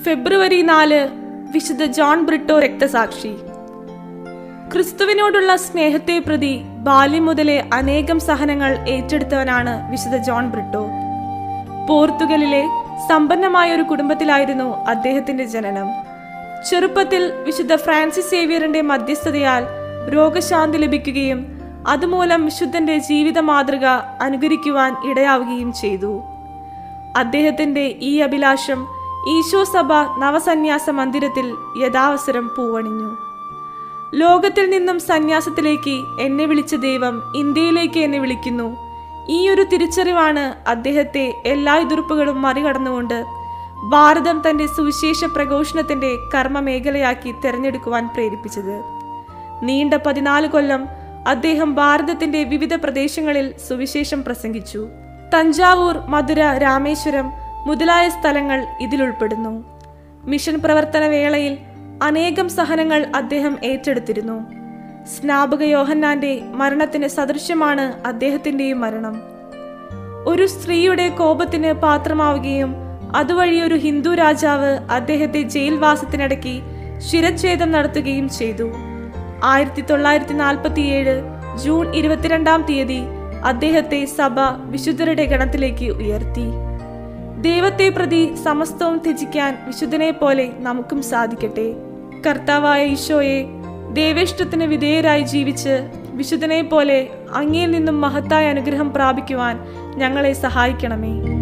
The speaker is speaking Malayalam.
ഫെബ്രുവരി നാല് വിശുദ്ധ ജോൺ ബ്രിട്ടോ രക്തസാക്ഷി ക്രിസ്തുവിനോടുള്ള സ്നേഹത്തെ പ്രതി ബാല്യം മുതലേ അനേകം സഹനങ്ങൾ ഏറ്റെടുത്തവനാണ് വിശുദ്ധ ജോൺ ബ്രിട്ടോ പോർത്തുഗലിലെ സമ്പന്നമായ ഒരു കുടുംബത്തിലായിരുന്നു അദ്ദേഹത്തിന്റെ ജനനം ചെറുപ്പത്തിൽ വിശുദ്ധ ഫ്രാൻസിസ് സേവിയറിന്റെ മധ്യസ്ഥതയാൽ രോഗശാന്തി ലഭിക്കുകയും അതുമൂലം വിശുദ്ധന്റെ ജീവിത മാതൃക അനുകരിക്കുവാൻ ഇടയാവുകയും ചെയ്തു അദ്ദേഹത്തിന്റെ ഈ അഭിലാഷം ഈശോ സഭ നവസന്യാസ മന്ദിരത്തിൽ യഥാവസരം പൂവണിഞ്ഞു ലോകത്തിൽ നിന്നും സന്യാസത്തിലേക്ക് എന്നെ വിളിച്ച ദൈവം ഇന്ത്യയിലേക്ക് എന്നെ വിളിക്കുന്നു ഈ ഒരു തിരിച്ചറിവാണ് അദ്ദേഹത്തെ എല്ലാ എതിർപ്പുകളും മറികടന്നുകൊണ്ട് ഭാരതം തന്റെ സുവിശേഷ പ്രഘോഷണത്തിന്റെ കർമ്മ മേഖലയാക്കി തെരഞ്ഞെടുക്കുവാൻ പ്രേരിപ്പിച്ചത് നീണ്ട പതിനാല് കൊല്ലം അദ്ദേഹം ഭാരതത്തിന്റെ വിവിധ പ്രദേശങ്ങളിൽ സുവിശേഷം പ്രസംഗിച്ചു തഞ്ചാവൂർ മധുര രാമേശ്വരം മുതലായ സ്ഥലങ്ങൾ ഇതിലുൾപ്പെടുന്നു മിഷൻ പ്രവർത്തന വേളയിൽ അനേകം സഹനങ്ങൾ അദ്ദേഹം ഏറ്റെടുത്തിരുന്നു സ്നാപക യോഹന്നാന്റെ മരണത്തിന് സദൃശ്യമാണ് അദ്ദേഹത്തിന്റെയും മരണം ഒരു സ്ത്രീയുടെ കോപത്തിന് പാത്രമാവുകയും അതുവഴി ഒരു ഹിന്ദു രാജാവ് അദ്ദേഹത്തെ ജയിൽവാസത്തിനിടയ്ക്ക് ശിരച്ഛേദം നടത്തുകയും ചെയ്തു ആയിരത്തി തൊള്ളായിരത്തി നാൽപ്പത്തിയേഴ് ജൂൺ ഇരുപത്തിരണ്ടാം തീയതി അദ്ദേഹത്തെ സഭ വിശുദ്ധരുടെ ഗണത്തിലേക്ക് ഉയർത്തി ദൈവത്തെ പ്രതി സമസ്തവും ത്യജിക്കാൻ വിശുദ്ധനെ പോലെ നമുക്കും സാധിക്കട്ടെ കർത്താവായ ഈശോയെ ദേവേഷ്ടത്തിന് വിധേയരായി ജീവിച്ച് വിശുദ്ധനെ പോലെ അങ്ങയിൽ നിന്നും മഹത്തായ അനുഗ്രഹം പ്രാപിക്കുവാൻ ഞങ്ങളെ സഹായിക്കണമേ